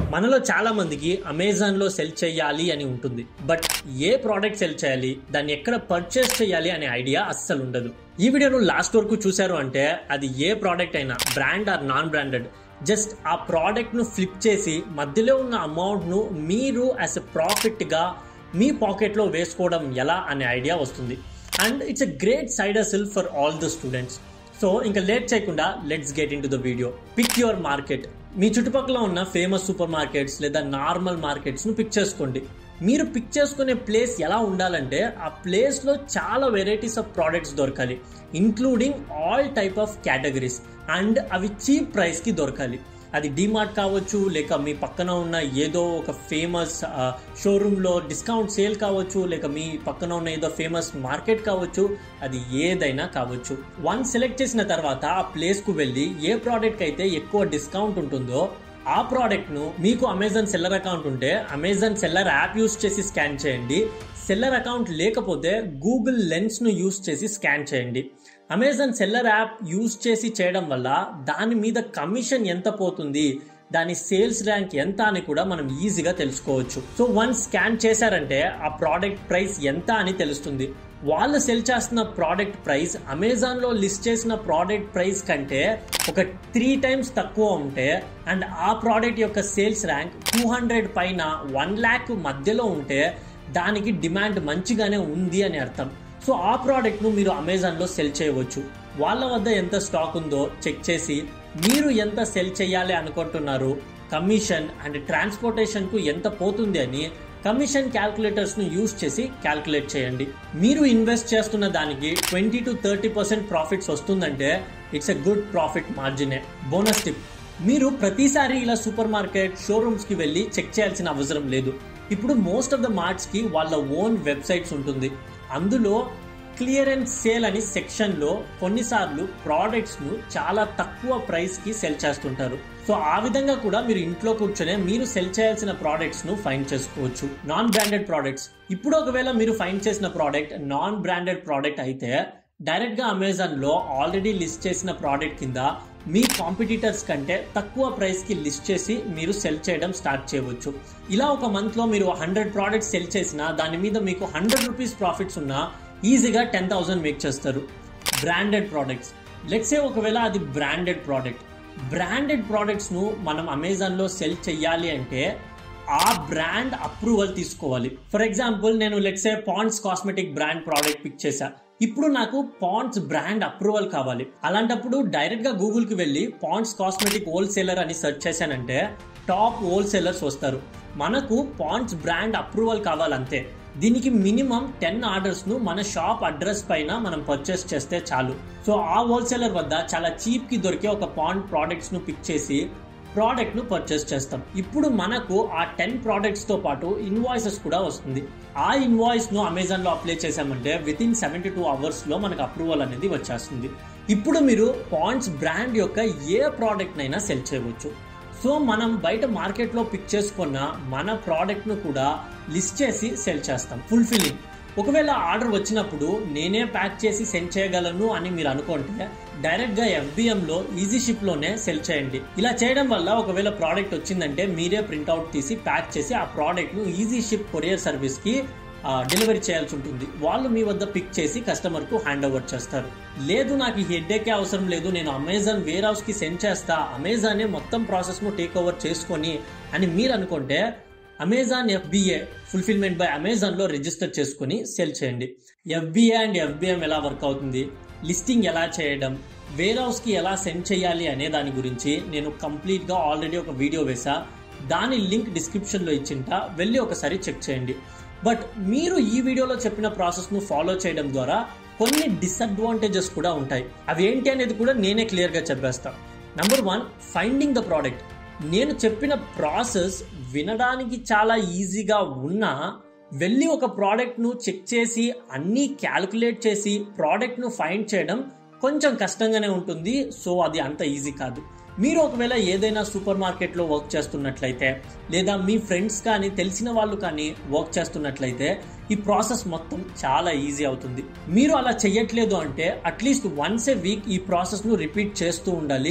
మనలో చాలా మందికి అమెజాన్ లో సెల్ చేయాలి అని ఉంటుంది బట్ ఏ ప్రోడక్ట్ సెల్ చేయాలి దాన్ని ఎక్కడ పర్చేస్ చేయాలి అనే ఐడియా అస్సలు ఉండదు ఈ వీడియోను లాస్ట్ వరకు చూశారు అంటే అది ఏ ప్రోడక్ట్ అయినా brand or non branded just ఆ ప్రోడక్ట్ ను ఫ్లిప్ చేసి మధ్యలో ఉన్న అమౌంట్ ను మీరు యాజ్ ఎ ప్రాఫిట్ గా మీ పాకెట్ లో వేసుకోవడం ఎలా అనే ఐడియా వస్తుంది and it's a great side hustle for all the students so ఇంకా లేట్ చేయకుండా let's get into the video pick your market మీ చుట్టుపక్కల ఉన్న ఫేమస్ సూపర్ మార్కెట్స్ లేదా నార్మల్ మార్కెట్స్ ను పిక్ చేసుకోండి మీరు పిక్ చేసుకునే ప్లేస్ ఎలా ఉండాలంటే ఆ ప్లేస్ లో చాలా వెరైటీస్ ఆఫ్ ప్రోడక్ట్స్ దొరకాలి including all type of categories and అవి చీప్ ప్రైస్ కి దొరకాలి అది డిమార్ట్ కావచ్చు లేక మీ పక్కన ఉన్న ఏదో ఒక ఫేమస్ షోరూంలో డిస్కౌంట్ సేల్ కావచ్చు లేక మీ పక్కన ఉన్న ఏదో ఫేమస్ మార్కెట్ కావచ్చు అది ఏదైనా కావచ్చు వన్ సెలెక్ట్ చేసిన తర్వాత ఆ ప్లేస్కు వెళ్ళి ఏ ప్రోడక్ట్ అయితే ఎక్కువ డిస్కౌంట్ ఉంటుందో ఆ ప్రోడక్ట్ ను మీకు అమెజాన్ సెల్లర్ అకౌంట్ ఉంటే అమెజాన్ సెల్లర్ యాప్ యూస్ చేసి స్కాన్ చేయండి సెల్లర్ అకౌంట్ లేకపోతే గూగుల్ లెన్స్ ను యూస్ చేసి స్కాన్ చేయండి అమెజాన్ సెల్లర్ యాప్ యూజ్ చేసి చేయడం వల్ల దాని మీద కమిషన్ ఎంత పోతుంది దాని సేల్స్ ర్యాంక్ ఎంత అని కూడా మనం ఈజీగా తెలుసుకోవచ్చు సో వన్ స్కాన్ చేశారంటే ఆ ప్రోడక్ట్ ప్రైస్ ఎంత అని తెలుస్తుంది వాళ్ళు సెల్ చేస్తున్న ప్రోడక్ట్ ప్రైస్ అమెజాన్ లో లిస్ట్ చేసిన ప్రోడక్ట్ ప్రైస్ కంటే ఒక త్రీ టైమ్స్ తక్కువ ఉంటే అండ్ ఆ ప్రోడక్ట్ యొక్క సేల్స్ ర్యాంక్ టూ హండ్రెడ్ పైన వన్ ల్యాక్ మధ్యలో ఉంటే దానికి డిమాండ్ మంచిగానే ఉంది అని అర్థం సో ఆ ప్రోడక్ట్ను మీరు అమెజాన్లో సెల్ చేయవచ్చు వాళ్ళ వద్ద ఎంత స్టాక్ ఉందో చెక్ చేసి మీరు ఎంత సెల్ చేయాలి అనుకుంటున్నారు కమిషన్ అండ్ ట్రాన్స్పోర్టేషన్కు ఎంత పోతుంది అని కమిషన్ క్యాల్కులేటర్స్ను యూస్ చేసి క్యాల్కులేట్ చేయండి మీరు ఇన్వెస్ట్ చేస్తున్న దానికి twenty to thirty percent profits వస్తుందంటే ఇట్స్ ఎ గుడ్ ప్రాఫిట్ మార్జినే బోనస్ టిప్ మీరు ప్రతిసారి ఇలా సూపర్ మార్కెట్ షోరూమ్స్కి వెళ్ళి చెక్ చేయాల్సిన అవసరం లేదు ఇప్పుడు మోస్ట్ ఆఫ్ ద మార్ట్స్కి వాళ్ళ ఓన్ వెబ్సైట్స్ ఉంటుంది అందులో క్లియరెన్స్ సేల్ అని సెక్షన్లో కొన్నిసార్లు ప్రోడక్ట్స్ను చాలా తక్కువ ప్రైస్కి సెల్ చేస్తుంటారు సో ఆ విధంగా కూడా మీరు ఇంట్లో కూర్చొనే మీరు సెల్ చేయాల్సిన ప్రోడక్ట్స్ను ఫైండ్ చేసుకోవచ్చు నాన్ బ్రాండెడ్ ప్రోడక్ట్స్ ఇప్పుడు ఒకవేళ మీరు ఫైండ్ చేసిన ప్రోడక్ట్ నాన్ బ్రాండెడ్ ప్రోడక్ట్ అయితే డైరెక్ట్గా అమెజాన్లో ఆల్రెడీ లిస్ట్ చేసిన ప్రోడక్ట్ కింద మీ కాంపిటీటర్స్ కంటే తక్కువ ప్రైస్కి లిస్ట్ చేసి మీరు సెల్ చేయడం స్టార్ట్ చేయవచ్చు ఇలా ఒక మంత్లో మీరు హండ్రెడ్ ప్రోడక్ట్స్ సెల్ చేసినా దాని మీద మీకు హండ్రెడ్ రూపీస్ ప్రాఫిట్స్ ఉన్నా ఈజీగా టెన్ థౌసండ్ మేక్ చేస్తారు బ్రాండెడ్ ప్రోడక్ట్స్ లెట్సే ఒకవేళ అది బ్రాండెడ్ ప్రోడక్ట్ బ్రాండెడ్ ప్రోడక్ట్స్ను మనం అమెజాన్లో సెల్ చెయ్యాలి అంటే ఆ బ్రాండ్ అప్రూవల్ తీసుకోవాలి ఫర్ ఎగ్జాంపుల్ నేను let's say Pond's cosmetic brand product pick చేశా ఇప్పుడు నాకు పాండ్స్ బ్రాండ్ అప్రూవల్ కావాలి అలాంటప్పుడు డైరెక్ట్ గా గూగుల్ కి వెళ్ళి పాండ్స్ కాస్మెటిక్ హోల్సేలర్ అని సెర్చ్ చేశానంటే టాప్ హోల్సేలర్స్ వస్తారు మనకు పాండ్స్ బ్రాండ్ అప్రూవల్ కావాలంతే దీనికి మినిమం టెన్ ఆర్డర్స్ ను మన షాప్ అడ్రస్ పైన మనం పర్చేస్ చేస్తే చాలు సో ఆ హోల్సేలర్ వద్ద చాలా చీప్ కి దొరికే ఒక పాండ్ ప్రోడక్ట్స్ ను పిక్ చేసి ప్రోడక్ట్ ను పర్చేస్ చేస్తాం ఇప్పుడు మనకు ఆ టెన్ ప్రోడక్ట్స్ తో పాటు ఇన్వాయిసెస్ కూడా వస్తుంది ఆ ఇన్వాయిస్ ను అమెజాన్ లో అప్లై చేసామంటే within seventy two hours లో మనకు అప్రూవల్ అనేది వచ్చేస్తుంది ఇప్పుడు మీరు పాండ్స్ బ్రాండ్ యొక్క ఏ ప్రోడక్ట్ నైనా సెల్ చేయవచ్చు సో మనం బయట మార్కెట్లో పిక్ చేసుకున్న మన ప్రోడక్ట్ను కూడా లిస్ట్ చేసి సెల్ చేస్తాం ఫుల్ఫిల్లింగ్ ఒకవేళ ఆర్డర్ వచ్చినప్పుడు నేనే ప్యాక్ చేసి సెండ్ చేయగలను అని మీరు అనుకుంటే డైరెక్ట్గా ఎఫ్బిఎంలో ఈజీ షిప్లోనే సెల్ చేయండి ఇలా చేయడం వల్ల ఒకవేళ ప్రోడక్ట్ వచ్చిందంటే మీరే ప్రింట్అవుట్ తీసి ప్యాక్ చేసి ఆ ప్రోడక్ట్ను ఈజీ షిప్ కొరియర్ సర్వీస్కి డెలివరీ చేయాల్సి ఉంటుంది వాళ్ళు మీ వద్ద పిక్ చేసి కస్టమర్కు హ్యాండ్ ఓవర్ చేస్తారు లేదు నాకు ఈ హెడ్ఏకే అవసరం లేదు నేను అమెజాన్ వేర్ హౌస్కి సెండ్ చేస్తా అమెజానే మొత్తం ప్రాసెస్ను టేక్ ఓవర్ చేసుకొని అని మీరు అనుకుంటే అమెజాన్ ఎఫ్బిఏ ఫుల్ఫిల్మెంట్ బై అమెజాన్లో రిజిస్టర్ చేసుకుని సెల్ చేయండి ఎఫ్బిఏ అండ్ ఎఫ్బిఎం ఎలా వర్క్ అవుతుంది లిస్టింగ్ ఎలా చేయడం వేర్ హౌస్కి ఎలా సెండ్ చేయాలి అనే దాని గురించి నేను కంప్లీట్గా ఆల్రెడీ ఒక వీడియో వేసా దాని లింక్ డిస్క్రిప్షన్లో ఇచ్చింట వెళ్ళి ఒకసారి చెక్ చేయండి బట్ మీరు ఈ వీడియోలో చెప్పిన ప్రాసెస్ను ఫాలో చేయడం ద్వారా కొన్ని డిసడ్వాంటేజెస్ కూడా ఉంటాయి అవి ఏంటి అనేది కూడా నేనే క్లియర్గా చెప్పేస్తాను number one finding the product నేను చెప్పిన ప్రాసెస్ వినడానికి చాలా ఈజీగా ఉన్నా వెళ్ళి ఒక ప్రోడక్ట్ను చెక్ చేసి అన్నీ క్యాల్కులేట్ చేసి ప్రోడక్ట్ను ఫైండ్ చేయడం కొంచెం కష్టంగానే ఉంటుంది సో అది అంత ఈజీ కాదు మీరు ఒకవేళ ఏదైనా సూపర్ మార్కెట్లో వర్క్ చేస్తున్నట్లయితే లేదా మీ ఫ్రెండ్స్ కానీ తెలిసిన వాళ్ళు కానీ వర్క్ చేస్తున్నట్లయితే ఈ ప్రాసెస్ మొత్తం చాలా ఈజీ అవుతుంది మీరు అలా చెయ్యట్లేదు అంటే అట్లీస్ట్ వన్స్ ఏ వీక్ ఈ ప్రాసెస్ను రిపీట్ చేస్తూ ఉండాలి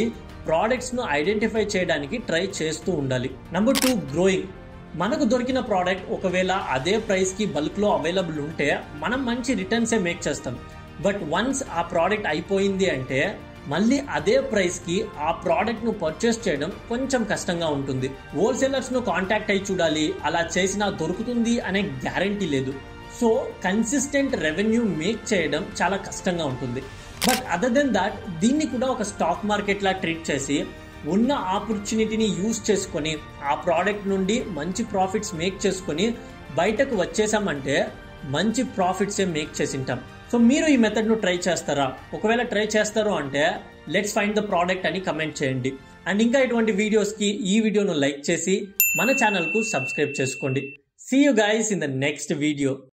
ప్రోడక్ట్స్ను ఐడెంటిఫై చేయడానికి ట్రై చేస్తూ ఉండాలి నెంబర్ టూ గ్రోయింగ్ మనకు దొరికిన ప్రోడక్ట్ ఒకవేళ అదే ప్రైస్కి బల్క్లో అవైలబుల్ ఉంటే మనం మంచి రిటర్న్సే మేక్ చేస్తాం బట్ వన్స్ ఆ ప్రోడక్ట్ అయిపోయింది అంటే మళ్ళీ అదే ప్రైస్కి ఆ ప్రోడక్ట్ను పర్చేస్ చేయడం కొంచెం కష్టంగా ఉంటుంది హోల్సేలర్స్ను కాంటాక్ట్ అయి చూడాలి అలా చేసినా దొరుకుతుంది అనే గ్యారంటీ లేదు సో కన్సిస్టెంట్ రెవెన్యూ మేక్ చేయడం చాలా కష్టంగా ఉంటుంది బట్ అదర్ దెన్ దాట్ దీన్ని కూడా ఒక స్టాక్ మార్కెట్ లా ట్రీట్ చేసి ఉన్న ఆపర్చునిటీని యూజ్ చేసుకొని ఆ ప్రోడక్ట్ నుండి మంచి ప్రాఫిట్స్ మేక్ చేసుకొని బయటకు వచ్చేసామంటే మంచి ప్రాఫిట్సే మేక్ చేసింటాం సో మీరు ఈ మెథడ్ను ట్రై చేస్తారా ఒకవేళ ట్రై చేస్తారు అంటే లెట్స్ ఫైండ్ ద ప్రోడక్ట్ అని కమెంట్ చేయండి అండ్ ఇంకా ఇటువంటి వీడియోస్కి ఈ వీడియోను లైక్ చేసి మన ఛానల్కు సబ్స్క్రైబ్ చేసుకోండి see you guys in the next video